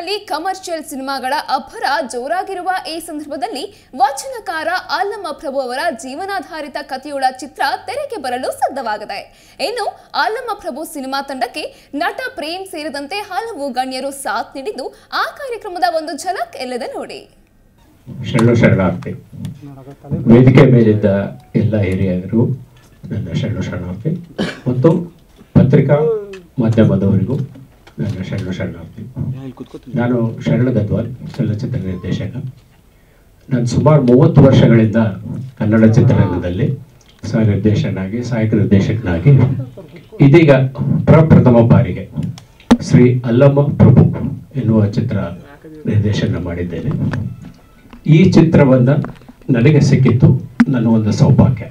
ಚಿತ್ರರಂಗದಲ್ಲಿ ಕಮರ್ಷಿಯಲ್ ಸಿನಿಮಾಗಳ ಅಬ್ಬರ ಜೋರಾಗಿರುವ ಈ ಸಂದರ್ಭದಲ್ಲಿ ವಚನಕಾರ ಆಲಮ್ಮ ಪ್ರಭು ಅವರ ಜೀವನಾಧಾರಿತ ಕಥೆಯುಳ್ಳ ಚಿತ್ರ ತೆರೆಗೆ ಬರಲು ಸಿದ್ಧವಾಗಿದೆ ಇನ್ನು ಆಲಮ್ಮ ಪ್ರಭು ಸಿನಿಮಾ ತಂಡಕ್ಕೆ ನಟ ಪ್ರೇಮ್ ಸೇರಿದಂತೆ ಹಲವು ಗಣ್ಯರು ಸಾಥ್ ನೀಡಿದ್ದು ಆ ಕಾರ್ಯಕ್ರಮದ ಒಂದು ಝಲಕ್ ಎಲ್ಲದೆ ನೋಡಿ ಶರಣು ಶರಣಾರ್ಥಿ ವೇದಿಕೆ ಮೇಲಿದ್ದ ಎಲ್ಲ ಹಿರಿಯರು ನನ್ನ ಶರಣು ಶರಣಾರ್ಥಿ ಮತ್ತು ಪತ್ರಿಕಾ ಮಾಧ್ಯಮದವರಿಗೂ ನನ್ನ ಶರಣು ಶರಣಾರ್ಥಿ ನಾನು ಶರಣ ಗದ್ವಾಲ್ ಚಲನಚಿತ್ರ ನಿರ್ದೇಶಕ ನಾನು ಸುಮಾರು ಮೂವತ್ತು ವರ್ಷಗಳಿಂದ ಕನ್ನಡ ಚಿತ್ರರಂಗದಲ್ಲಿ ಸಹ ನಿರ್ದೇಶಕನಾಗಿ ಸಹಾಯಕ ನಿರ್ದೇಶಕನಾಗಿ ಇದೀಗ ಪ್ರಪ್ರಥಮ ಬಾರಿಗೆ ಶ್ರೀ ಅಲ್ಲಮ್ಮ ಪ್ರಭು ಎನ್ನುವ ಚಿತ್ರ ನಿರ್ದೇಶನ ಮಾಡಿದ್ದೇನೆ ಈ ಚಿತ್ರವನ್ನ ನನಗೆ ಸಿಕ್ಕಿತ್ತು ನನ್ನ ಒಂದು ಸೌಭಾಗ್ಯ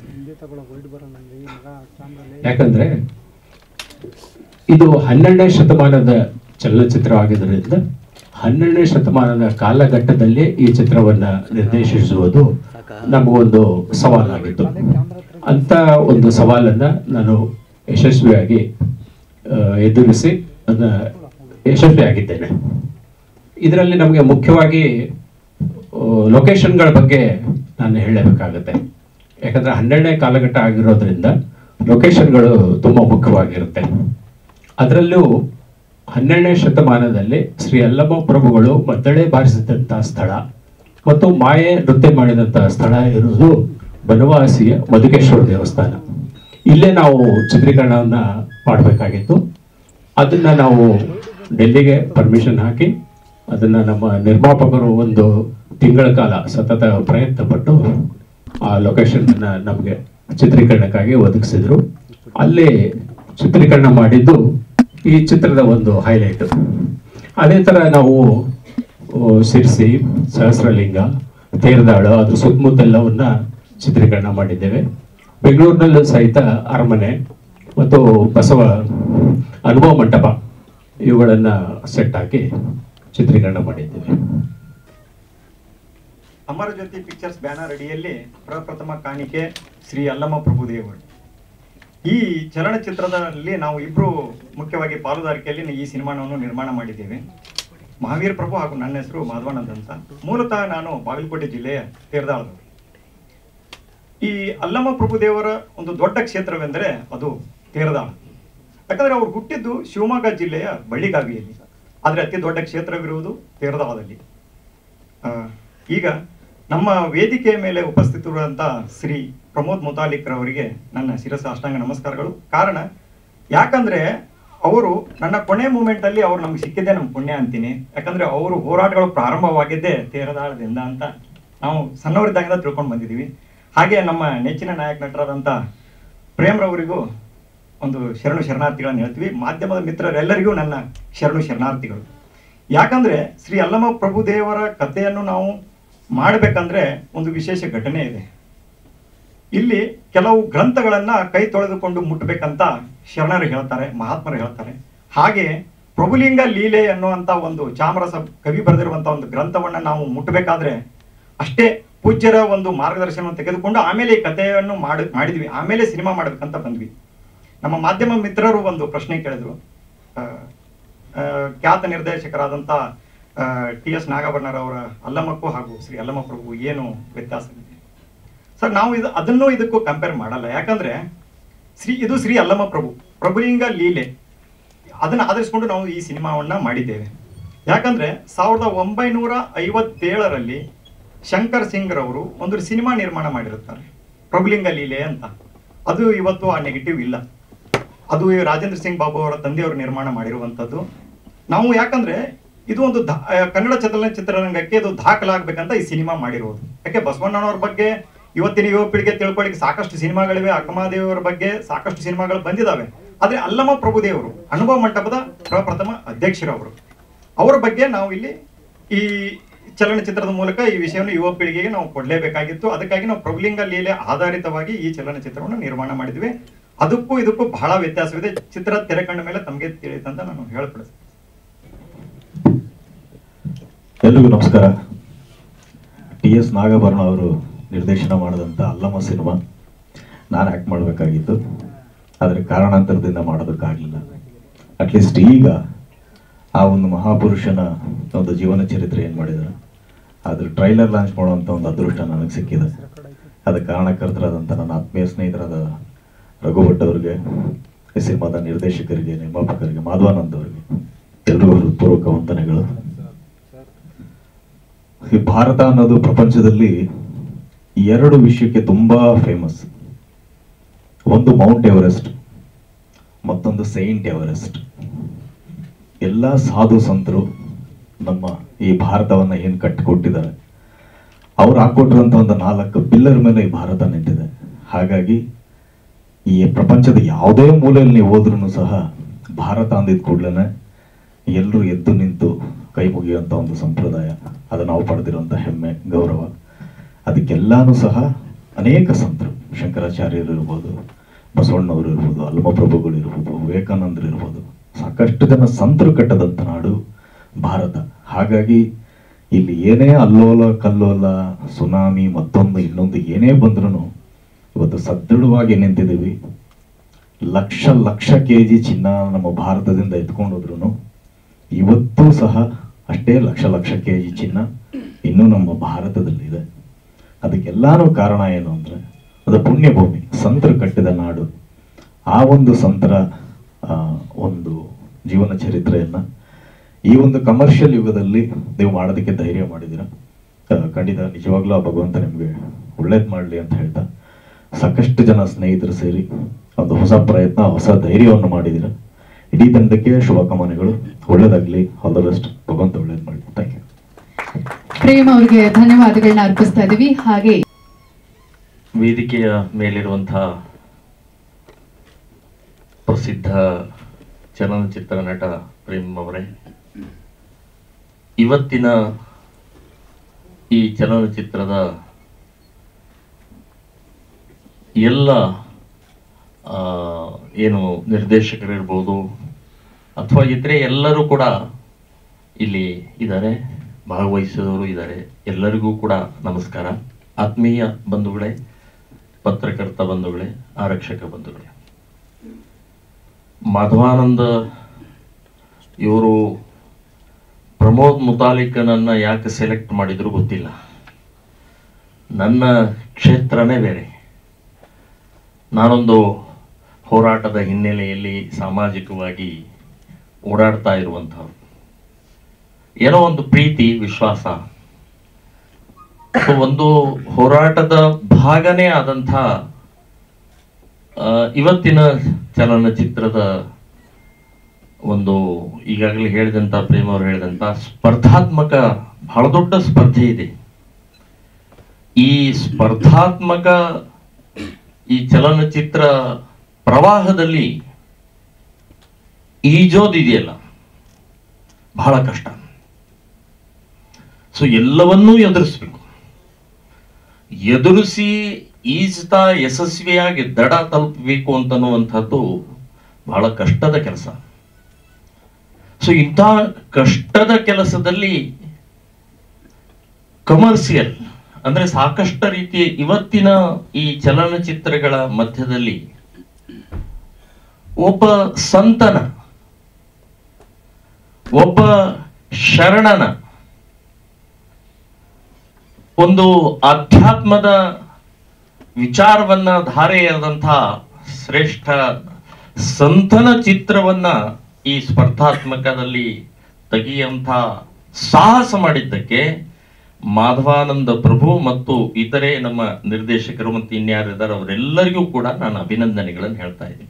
ಯಾಕಂದ್ರೆ ಇದು ಹನ್ನೆರಡನೇ ಶತಮಾನದ ಚಲನಚಿತ್ರ ಆಗಿದ್ದರಿಂದ ಹನ್ನೆರಡನೇ ಶತಮಾನದ ಕಾಲಘಟ್ಟದಲ್ಲಿ ಈ ಚಿತ್ರವನ್ನ ನಿರ್ದೇಶಿಸುವುದು ನಮಗೊಂದು ಸವಾಲಾಗಿತ್ತು ಅಂತ ಒಂದು ಸವಾಲನ್ನ ನಾನು ಯಶಸ್ವಿಯಾಗಿ ಆ, ಎದುರಿಸಿ ಅದನ್ನ ಯಶಸ್ವಿಯಾಗಿದ್ದೇನೆ ಇದರಲ್ಲಿ ನಮಗೆ ಮುಖ್ಯವಾಗಿ ಲೊಕೇಶನ್ಗಳ ಬಗ್ಗೆ ನಾನು ಹೇಳಬೇಕಾಗತ್ತೆ ಯಾಕಂದ್ರೆ ಹನ್ನೆರಡನೇ ಕಾಲಘಟ್ಟ ಆಗಿರೋದ್ರಿಂದ ಲೊಕೇಶನ್ಗಳು ತುಂಬ ಮುಖ್ಯವಾಗಿರುತ್ತೆ ಅದರಲ್ಲೂ ಹನ್ನೆರಡನೇ ಶತಮಾನದಲ್ಲಿ ಶ್ರೀ ಅಲ್ಲಮ್ಮ ಪ್ರಭುಗಳು ಮದ್ದಳೆ ಬಾರಿಸಿದಂತಹ ಸ್ಥಳ ಮತ್ತು ಮಾಯೆ ನೃತ್ಯ ಮಾಡಿದಂತಹ ಸ್ಥಳ ಇರುವುದು ಬನವಾಸಿಯ ಮಧುಕೇಶ್ವರ ದೇವಸ್ಥಾನ ಇಲ್ಲೇ ನಾವು ಚಿತ್ರೀಕರಣವನ್ನ ಮಾಡಬೇಕಾಗಿತ್ತು ಅದನ್ನ ನಾವು ಡೆಲ್ಲಿಗೆ ಪರ್ಮಿಷನ್ ಹಾಕಿ ಅದನ್ನ ನಮ್ಮ ನಿರ್ಮಾಪಕರು ಒಂದು ತಿಂಗಳ ಕಾಲ ಸತತ ಪ್ರಯತ್ನ ಪಟ್ಟು ಆ ಲೊಕೇಶನ್ ನಮಗೆ ಚಿತ್ರೀಕರಣಕ್ಕಾಗಿ ಒದಗಿಸಿದ್ರು ಅಲ್ಲಿ ಚಿತ್ರೀಕರಣ ಮಾಡಿದ್ದು ಈ ಚಿತ್ರದ ಒಂದು ಹೈಲೈಟ್ ಅದೇ ತರ ನಾವು ಆ, ಸಿರ್ಸಿ ಸಹಸ್ರಲಿಂಗ ತೇರದಾಳು ಅದ್ರ ಸುತ್ತಮುತ್ತೆಲ್ಲವನ್ನ ಚಿತ್ರೀಕರಣ ಮಾಡಿದ್ದೇವೆ ಬೆಂಗಳೂರಿನಲ್ಲೂ ಸಹಿತ ಅರಮನೆ ಮತ್ತು ಬಸವ ಅನುಭವ ಮಂಟಪ ಇವುಗಳನ್ನ ಸೆಟ್ ಹಾಕಿ ಚಿತ್ರೀಕರಣ ಮಾಡಿದ್ದೇವೆ ಅಮರ ಜ್ಯೋತಿ ಪಿಕ್ಚರ್ಸ್ ಬ್ಯಾನರ್ ಅಡಿಯಲ್ಲಿ ಪ್ರಪ್ರಥಮ ಕಾಣಿಕೆ ಶ್ರೀ ಅಲ್ಲಮ್ಮ ಪ್ರಭುದೇವರು ಈ ಚಲನಚಿತ್ರದಲ್ಲಿ ನಾವು ಇಬ್ರು ಮುಖ್ಯವಾಗಿ ಪಾಲುದಾರಿಕೆಯಲ್ಲಿ ಈ ಸಿನಿಮಾನವನ್ನು ನಿರ್ಮಾಣ ಮಾಡಿದ್ದೇವೆ ಮಹಾವೀರ್ ಪ್ರಭು ಹಾಗೂ ನನ್ನ ಹೆಸರು ಮಾಧವಾನಂದ್ ಅಂತ ಮೂಲತಃ ನಾನು ಬಾಗಲಕೋಟೆ ಜಿಲ್ಲೆಯ ತೇರದಾಳದವರು ಈ ಅಲ್ಲಮ್ಮ ಪ್ರಭುದೇವರ ಒಂದು ದೊಡ್ಡ ಕ್ಷೇತ್ರವೆಂದರೆ ಅದು ತೇರದಾಳ ಯಾಕಂದ್ರೆ ಅವ್ರು ಹುಟ್ಟಿದ್ದು ಶಿವಮೊಗ್ಗ ಜಿಲ್ಲೆಯ ಬಳ್ಳಿಗಾವಿಯಲ್ಲಿ ಆದರೆ ಅತಿ ದೊಡ್ಡ ಕ್ಷೇತ್ರವಿರುವುದು ತೇರದಾಳದಲ್ಲಿ ಆ, ಈಗ ನಮ್ಮ ವೇದಿಕೆಯ ಮೇಲೆ ಉಪಸ್ಥಿತರುವಂತ ಶ್ರೀ ಪ್ರಮೋದ್ ಮುತಾಲಿಕ್ ರವರಿಗೆ ನನ್ನ ಶಿರಸ ಅಷ್ಟಾಂಗ ನಮಸ್ಕಾರಗಳು ಕಾರಣ ಯಾಕಂದ್ರೆ ಅವರು ನನ್ನ ಕೊನೆ ಮೂಮೆಂಟ್ ಅಲ್ಲಿ ಅವ್ರು ನಮ್ಗೆ ಸಿಕ್ಕಿದ್ದೆ ನಮ್ಮ ಪುಣ್ಯ ಅಂತೀನಿ ಯಾಕಂದ್ರೆ ಅವರು ಹೋರಾಟಗಳು ಪ್ರಾರಂಭವಾಗಿದ್ದೇ ತೇರದಾಳದಿಂದ ಅಂತ ನಾವು ಸಣ್ಣವರಿದ್ದಾಗಿಂದ ತಿಳ್ಕೊಂಡು ಬಂದಿದ್ದೀವಿ ಹಾಗೆ ನಮ್ಮ ನೆಚ್ಚಿನ ನಾಯಕ ನಟರಾದಂಥ ಪ್ರೇಮ್ರವರಿಗೂ ಒಂದು ಶರಣು ಶರಣಾರ್ಥಿಗಳನ್ನು ಹೇಳ್ತೀವಿ ಮಾಧ್ಯಮದ ಮಿತ್ರರೆಲ್ಲರಿಗೂ ನನ್ನ ಶರಣು ಶರಣಾರ್ಥಿಗಳು ಯಾಕಂದ್ರೆ ಶ್ರೀ ಅಲ್ಲಮ ಪ್ರಭುದೇವರ ಕಥೆಯನ್ನು ನಾವು ಮಾಡಬೇಕಂದ್ರೆ ಒಂದು ವಿಶೇಷ ಘಟನೆ ಇದೆ ಇಲ್ಲಿ ಕೆಲವು ಗ್ರಂಥಗಳನ್ನ ಕೈ ತೊಳೆದುಕೊಂಡು ಮುಟ್ಟಬೇಕಂತ ಶರಣರು ಹೇಳ್ತಾರೆ ಮಹಾತ್ಮರು ಹೇಳ್ತಾರೆ ಹಾಗೆ ಪ್ರಭುಲಿಂಗ ಲೀಲೆ ಅನ್ನುವಂತ ಒಂದು ಚಾಮರಸ ಕವಿ ಬರೆದಿರುವಂತ ಒಂದು ಗ್ರಂಥವನ್ನ ನಾವು ಮುಟ್ಟಬೇಕಾದ್ರೆ ಅಷ್ಟೇ ಪೂಜ್ಯರ ಒಂದು ಮಾರ್ಗದರ್ಶನವನ್ನು ತೆಗೆದುಕೊಂಡು ಆಮೇಲೆ ಈ ಕಥೆಯನ್ನು ಮಾಡಿ ಮಾಡಿದ್ವಿ ಆಮೇಲೆ ಸಿನಿಮಾ ಮಾಡ್ಬೇಕಂತ ಬಂದ್ವಿ ನಮ್ಮ ಮಾಧ್ಯಮ ಮಿತ್ರರು ಒಂದು ಪ್ರಶ್ನೆ ಕೇಳಿದ್ರು ಆ, ಆ, ಖ್ಯಾತ ನಿರ್ದೇಶಕರಾದಂಥ ಟಿ ಎಸ್ ನಾಗಾಭರಣರವರ ಅಲ್ಲಮಕ್ಕೂ ಹಾಗೂ ಶ್ರೀ ಅಲ್ಲಮ್ಮ ಪ್ರಭು ಏನು ವ್ಯತ್ಯಾಸವಿದೆ ಸರ್ ನಾವು ಇದು ಅದನ್ನೂ ಇದಕ್ಕೂ ಕಂಪೇರ್ ಮಾಡಲ್ಲ ಯಾಕಂದ್ರೆ ಶ್ರೀ ಇದು ಶ್ರೀ ಅಲ್ಲಮ್ಮ ಪ್ರಭು ಪ್ರಭುಲಿಂಗ ಲೀಲೆ ಅದನ್ನ ಆಧರಿಸಿಕೊಂಡು ನಾವು ಈ ಸಿನಿಮಾವನ್ನ ಮಾಡಿದ್ದೇವೆ ಯಾಕಂದ್ರೆ ಸಾವಿರದ ಒಂಬೈನೂರ ಐವತ್ತೇಳರಲ್ಲಿ ಶಂಕರ್ ಸಿಂಗ್ ರವರು ಒಂದು ಸಿನಿಮಾ ನಿರ್ಮಾಣ ಮಾಡಿರುತ್ತಾರೆ ಪ್ರಭುಲಿಂಗ ಲೀಲೆ ಅಂತ ಅದು ಇವತ್ತು ಆ ನೆಗೆಟಿವ್ ಇಲ್ಲ ಅದು ಈ ರಾಜೇಂದ್ರ ಸಿಂಗ್ ಬಾಬು ಅವರ ತಂದೆಯವರು ನಿರ್ಮಾಣ ಮಾಡಿರುವಂಥದ್ದು ನಾವು ಯಾಕಂದ್ರೆ ಇದು ಒಂದು ದಾ- ಆ, ಕನ್ನಡ ಚಲನಚಿತ್ರರಂಗಕ್ಕೆ ಇದು ದಾಖಲಾಗಬೇಕಂತ ಈ ಸಿನಿಮಾ ಮಾಡಿರೋದು ಯಾಕೆ ಬಸವಣ್ಣನವ್ರ ಬಗ್ಗೆ ಇವತ್ತಿನ ಯುವ ಪೀಳಿಗೆ ತಿಳ್ಕೊಳ್ಳಿಕ್ಕೆ ಸಾಕಷ್ಟು ಸಿನಿಮಾಗಳಿವೆ ಅಕ್ಕಮಹಾದೇವರ ಬಗ್ಗೆ ಸಾಕಷ್ಟು ಸಿನಿಮಾಗಳು ಬಂದಿದಾವೆ ಆದ್ರೆ ಅಲ್ಲಮ್ಮ ಪ್ರಭುದೇವರು ಅನುಭವ ಮಂಟಪದ ಪ್ರಪ್ರಥಮ ಅಧ್ಯಕ್ಷರವರು ಅವರ ಬಗ್ಗೆ ನಾವು ಇಲ್ಲಿ ಈ ಚಲನಚಿತ್ರದ ಮೂಲಕ ಈ ವಿಷಯವನ್ನು ಯುವ ಪೀಳಿಗೆಗೆ ನಾವು ಕೊಡಲೇಬೇಕಾಗಿತ್ತು ಅದಕ್ಕಾಗಿ ನಾವು ಪ್ರಭುಲಿಂಗ ಲೀಲೆ ಆಧಾರಿತವಾಗಿ ಈ ಚಲನಚಿತ್ರವನ್ನು ನಿರ್ಮಾಣ ಮಾಡಿದ್ವಿ ಅದಕ್ಕೂ ಇದಕ್ಕೂ ಬಹಳ ವ್ಯತ್ಯಾಸವಿದೆ ಚಿತ್ರ ತೆರೆ ಕಂಡ ಮೇಲೆ ತಮಗೆ ತಿಳಿಯುತ್ತಂತ ನಾನು ಹೇಳ್ಪಡಿಸ್ತೀನಿ ಎಲ್ರಿಗೂ ನಮಸ್ಕಾರ ಟಿ ಎಸ್ ನಾಗಾಭರಣ ಅವರು ನಿರ್ದೇಶನ ಮಾಡಿದಂಥ ಅಲ್ಲಮ್ಮ ಸಿನಿಮಾ ನಾನು ಆ್ಯಕ್ಟ್ ಮಾಡಬೇಕಾಗಿತ್ತು ಆದರೆ ಕಾರಣಾಂತರದಿಂದ ಮಾಡೋದಕ್ಕಾಗಲಿಲ್ಲ ಅಟ್ಲೀಸ್ಟ್ ಈಗ ಆ ಒಂದು ಮಹಾಪುರುಷನ ಒಂದು ಜೀವನ ಚರಿತ್ರೆ ಏನು ಮಾಡಿದ್ದಾರೆ ಅದ್ರ ಟ್ರೈಲರ್ ಲಾಂಚ್ ಮಾಡುವಂಥ ಒಂದು ಅದೃಷ್ಟ ನನಗೆ ಸಿಕ್ಕಿದೆ ಅದಕ್ಕೆ ಕಾರಣಕರ್ತರಾದಂಥ ನನ್ನ ಆತ್ಮೀಯ ಸ್ನೇಹಿತರಾದ ರಘು ಭಟ್ ಅವರಿಗೆ ಈ ಸಿನಿಮಾದ ನಿರ್ದೇಶಕರಿಗೆ ನಿರ್ಮಾಪಕರಿಗೆ ಮಾಧವಾನಂದ್ ಅವರಿಗೆ ಎಲ್ರಿಗೂ ಹೃತ್ಪೂರ್ವಕ ವಂದನೆಗಳು ಈ ಭಾರತ ಅನ್ನೋದು ಪ್ರಪಂಚದಲ್ಲಿ ಎರಡು ವಿಷಯಕ್ಕೆ ತುಂಬಾ ಫೇಮಸ್ ಒಂದು ಮೌಂಟ್ ಎವರೆಸ್ಟ್ ಮತ್ತೊಂದು ಸೈಂಟ್ ಎವರೆಸ್ಟ್ ಎಲ್ಲ ಸಾಧು ಸಂತರು ನಮ್ಮ ಈ ಭಾರತವನ್ನ ಏನು ಕಟ್ಟಿಕೊಟ್ಟಿದ್ದಾರೆ ಅವ್ರು ಹಾಕೊಟ್ಟಿರುವಂತ ಒಂದು ನಾಲ್ಕು ಪಿಲ್ಲರ್ ಮೇಲೆ ಈ ಭಾರತ ನಿಂತಿದೆ ಹಾಗಾಗಿ ಈ ಪ್ರಪಂಚದ ಯಾವುದೇ ಮೂಲೆಯಲ್ಲಿ ನೀವು ಹೋದ್ರೂ ಸಹ ಭಾರತ ಅಂದಿದ ಕೂಡಲೇ ಎಲ್ಲರೂ ಎದ್ದು ನಿಂತು ಕೈ ಮುಗಿಯುವಂಥ ಒಂದು ಸಂಪ್ರದಾಯ ಅದು ನಾವು ಪಡೆದಿರುವಂಥ ಹೆಮ್ಮೆ ಗೌರವ ಅದಕ್ಕೆಲ್ಲಾನು ಸಹ ಅನೇಕ ಸಂತರು ಶಂಕರಾಚಾರ್ಯರು ಇರ್ಬೋದು ಬಸವಣ್ಣವರು ಇರ್ಬೋದು ಅಲ್ಮಪ್ರಭುಗಳು ಇರ್ಬೋದು ವಿವೇಕಾನಂದರು ಇರ್ಬೋದು ಸಾಕಷ್ಟು ಜನ ಸಂತರು ಕಟ್ಟದಂಥ ನಾಡು ಭಾರತ ಹಾಗಾಗಿ ಇಲ್ಲಿ ಏನೇ ಅಲ್ಲೋಲ ಕಲ್ಲೋಲ ಸುನಾಮಿ ಮತ್ತೊಂದು ಇನ್ನೊಂದು ಏನೇ ಬಂದ್ರೂ ಇವತ್ತು ಸದೃಢವಾಗಿ ನಿಂತಿದ್ದೀವಿ ಲಕ್ಷ ಲಕ್ಷ ಕೆ ಜಿ ಚಿನ್ನ ನಮ್ಮ ಭಾರತದಿಂದ ಎತ್ಕೊಂಡು ಹೋದ್ರು ಇವತ್ತೂ ಸಹ ಅಷ್ಟೇ ಲಕ್ಷ ಲಕ್ಷ ಕೆ ಜಿ ಚಿನ್ನ ಇನ್ನೂ ನಮ್ಮ ಭಾರತದಲ್ಲಿದೆ ಅದಕ್ಕೆಲ್ಲಾನು ಕಾರಣ ಏನು ಅಂದ್ರೆ ಅದು ಪುಣ್ಯಭೂಮಿ ಸಂತರು ಕಟ್ಟಿದ ನಾಡು ಆ ಒಂದು ಸಂತರ ಆ, ಒಂದು ಜೀವನ ಚರಿತ್ರೆಯನ್ನ ಈ ಒಂದು ಕಮರ್ಷಿಯಲ್ ಯುಗದಲ್ಲಿ ನೀವು ಮಾಡೋದಕ್ಕೆ ಧೈರ್ಯ ಮಾಡಿದ್ದೀರಾ ಆ, ಖಂಡಿತ ನಿಜವಾಗ್ಲೂ ಆ ಭಗವಂತ ನಿಮಗೆ ಒಳ್ಳೇದು ಮಾಡಲಿ ಅಂತ ಹೇಳ್ತಾ ಸಾಕಷ್ಟು ಜನ ಸ್ನೇಹಿತರು ಸೇರಿ ಒಂದು ಹೊಸ ಪ್ರಯತ್ನ ಹೊಸ ಧೈರ್ಯವನ್ನು ಮಾಡಿದ್ದೀರಾ ಇಡೀ ತಂಡಕ್ಕೆ ಶುಭಕಾಮನೆಗಳು ಒಳ್ಳೇದಾಗ್ಲಿ ಆಲ್ ದ ಬೆಸ್ಟ್ ಭಗವಂತ ಒಳ್ಳೇದು ಮಾಡಲಿ ಥ್ಯಾಂಕ್ ಯು ಪ್ರೇಮ್ ಅವರಿಗೆ ಧನ್ಯವಾದಗಳನ್ನ ಅರ್ಪಿಸ್ತಾ ಇದೀವಿ ಹಾಗೆ ವೇದಿಕೆಯ ಮೇಲಿರುವಂತಹ ಪ್ರಸಿದ್ಧ ಚಲನಚಿತ್ರ ನಟ ಪ್ರೇಮ್ ಅವರೇ ಇವತ್ತಿನ ಈ ಚಲನಚಿತ್ರದ ಎಲ್ಲ ಆ, ಏನು ನಿರ್ದೇಶಕರಿರ್ಬೋದು ಅಥವಾ ಇತರೆ ಎಲ್ಲರೂ ಕೂಡ ಇಲ್ಲಿ ಇದ್ದಾರೆ ಭಾಗವಹಿಸಿದವರು ಇದ್ದಾರೆ ಎಲ್ಲರಿಗೂ ಕೂಡ ನಮಸ್ಕಾರ ಆತ್ಮೀಯ ಬಂಧುಗಳೇ ಪತ್ರಕರ್ತ ಬಂಧುಗಳೇ ಆರಕ್ಷಕ ಬಂಧುಗಳೇ ಮಾಧವಾನಂದ ಇವರು ಪ್ರಮೋದ್ ಮುತಾಲಿಕನನ್ನ ಯಾಕೆ ಸೆಲೆಕ್ಟ್ ಮಾಡಿದ್ರು ಗೊತ್ತಿಲ್ಲ ನನ್ನ ಕ್ಷೇತ್ರನೇ ಬೇರೆ ನಾನೊಂದು ಹೋರಾಟದ ಹಿನ್ನೆಲೆಯಲ್ಲಿ ಸಾಮಾಜಿಕವಾಗಿ ಓಡಾಡ್ತಾ ಇರುವಂಥವ್ರು ಏನೋ ಒಂದು ಪ್ರೀತಿ ವಿಶ್ವಾಸ ಸೊ ಒಂದು ಹೋರಾಟದ ಭಾಗನೇ ಆದಂಥ ಆ, ಇವತ್ತಿನ ಚಲನಚಿತ್ರದ ಒಂದು ಈಗಾಗಲೇ ಹೇಳಿದಂತ ಪ್ರೇಮ್ ಅವರು ಹೇಳಿದಂತ ಸ್ಪರ್ಧಾತ್ಮಕ ಬಹಳ ದೊಡ್ಡ ಸ್ಪರ್ಧೆ ಇದೆ ಈ ಸ್ಪರ್ಧಾತ್ಮಕ ಈ ಚಲನಚಿತ್ರ ಪ್ರವಾಹದಲ್ಲಿ ಈಜೋದಿದೆಯಲ್ಲ ಬಹಳ ಕಷ್ಟ ಸೊ ಎಲ್ಲವನ್ನೂ ಎದುರಿಸ್ಬೇಕು ಎದುರಿಸಿ ಈಜ್ತಾ ಯಶಸ್ವಿಯಾಗಿ ದಡ ತಲುಪಬೇಕು ಅಂತನ್ನುವಂಥದ್ದು ಬಹಳ ಕಷ್ಟದ ಕೆಲಸ ಸೊ ಇಂಥ ಕಷ್ಟದ ಕೆಲಸದಲ್ಲಿ ಕಮರ್ಷಿಯಲ್ ಅಂದ್ರೆ ಸಾಕಷ್ಟು ರೀತಿಯ ಇವತ್ತಿನ ಈ ಚಲನಚಿತ್ರಗಳ ಮಧ್ಯದಲ್ಲಿ ಒಬ್ಬ ಸಂತನ ಒಬ್ಬ ಶರಣನ ಒಂದು ಅಧ್ಯಾತ್ಮದ ವಿಚಾರವನ್ನ ಧಾರೆಯಾದಂತಹ ಶ್ರೇಷ್ಠ ಸಂತನ ಚಿತ್ರವನ್ನ ಈ ಸ್ಪರ್ಧಾತ್ಮಕದಲ್ಲಿ ತೆಗೆಯುವಂಥ ಸಾಹಸ ಮಾಡಿದ್ದಕ್ಕೆ ಮಾಧವಾನಂದ ಪ್ರಭು ಮತ್ತು ಇತರೆ ನಮ್ಮ ನಿರ್ದೇಶಕರು ಮತ್ತು ಇನ್ಯಾರಿದ್ದಾರೆ ಅವರೆಲ್ಲರಿಗೂ ಕೂಡ ನಾನು ಅಭಿನಂದನೆಗಳನ್ನು ಹೇಳ್ತಾ ಇದ್ದೀನಿ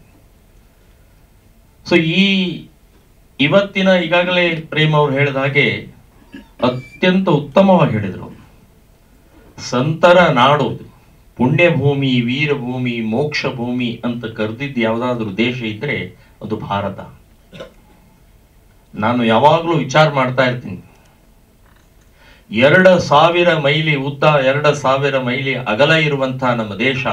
ಸೊ ಈ ಇವತ್ತಿನ ಈಗಾಗಲೇ ಪ್ರೇಮ್ ಅವರು ಹೇಳಿದ ಹಾಗೆ ಅತ್ಯಂತ ಉತ್ತಮವಾಗಿ ಹೇಳಿದರು ಸಂತರ ನಾಡು ಪುಣ್ಯಭೂಮಿ ವೀರಭೂಮಿ ಮೋಕ್ಷ ಭೂಮಿ ಅಂತ ಕರೆದಿದ್ದು ಯಾವುದಾದ್ರೂ ದೇಶ ಇದ್ರೆ ಅದು ಭಾರತ ನಾನು ಯಾವಾಗಲೂ ವಿಚಾರ ಮಾಡ್ತಾ ಇರ್ತೀನಿ ಎರಡು ಸಾವಿರ ಮೈಲಿ ಉದ್ದ ಎರಡು ಸಾವಿರ ಮೈಲಿ ಅಗಲ ಇರುವಂತಹ ನಮ್ಮ ದೇಶ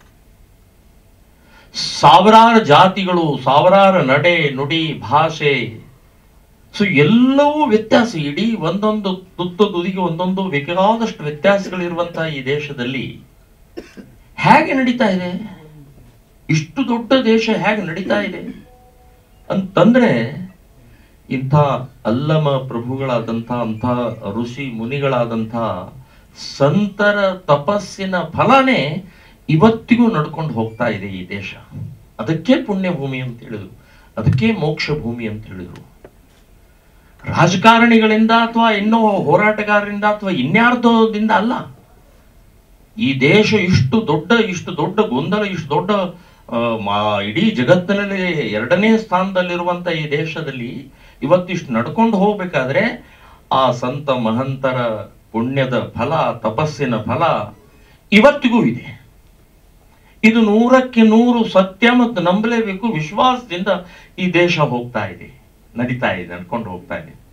ಸಾವಿರಾರು ಜಾತಿಗಳು ಸಾವಿರಾರು ನಡೆ ನುಡಿ ಭಾಷೆ ಸೊ ಎಲ್ಲವೂ ವ್ಯತ್ಯಾಸ ಇಡೀ ಒಂದೊಂದು ತುತ್ತು ತುದಿಗೆ ಒಂದೊಂದು ಬೇಕಾದಷ್ಟು ವ್ಯತ್ಯಾಸಗಳಿರುವಂತಹ ಈ ದೇಶದಲ್ಲಿ ಹೇಗೆ ನಡೀತಾ ಇದೆ ಇಷ್ಟು ದೊಡ್ಡ ದೇಶ ಹೇಗೆ ನಡೀತಾ ಇದೆ ಅಂತಂದ್ರೆ ಇಂಥ ಅಲ್ಲಮ ಪ್ರಭುಗಳಾದಂಥ ಅಂಥ ಋಷಿ ಮುನಿಗಳಾದಂಥ ಸಂತರ ತಪಸ್ಸಿನ ಫಲನೇ ಇವತ್ತಿಗೂ ನಡ್ಕೊಂಡು ಹೋಗ್ತಾ ಇದೆ ಈ ದೇಶ ಅದಕ್ಕೆ ಪುಣ್ಯ ಭೂಮಿ ಅಂತ ಹೇಳಿದ್ರು ಅದಕ್ಕೆ ಮೋಕ್ಷ ಭೂಮಿ ಅಂತ ಹೇಳಿದ್ರು ರಾಜಕಾರಣಿಗಳಿಂದ ಅಥವಾ ಇನ್ನೂ ಹೋರಾಟಗಾರರಿಂದ ಅಥವಾ ಇನ್ಯಾರ್ದೋದಿಂದ ಅಲ್ಲ ಈ ದೇಶ ಇಷ್ಟು ದೊಡ್ಡ ಇಷ್ಟು ದೊಡ್ಡ ಗೊಂದಲ ಇಷ್ಟು ದೊಡ್ಡ ಆ, ಮಾ- ಇಡೀ ಜಗತ್ತಿನಲ್ಲಿ ಎರಡನೇ ಸ್ಥಾನದಲ್ಲಿರುವಂತ ಈ ದೇಶದಲ್ಲಿ ಇವತ್ತಿಷ್ಟು ನಡ್ಕೊಂಡು ಹೋಗ್ಬೇಕಾದ್ರೆ ಆ ಸಂತ ಮಹಂತರ ಪುಣ್ಯದ ಫಲ ತಪಸ್ಸಿನ ಫಲ ಇವತ್ತಿಗೂ ಇದೆ ಇದು ನೂರಕ್ಕೆ ನೂರು ಸತ್ಯ ಮತ್ತು ನಂಬಲೇಬೇಕು ವಿಶ್ವಾಸದಿಂದ ಈ ದೇಶ ಹೋಗ್ತಾ ಇದೆ ನಡೀತಾ ಇದೆ ನಡ್ಕೊಂಡು ಹೋಗ್ತಾ ಇದೆ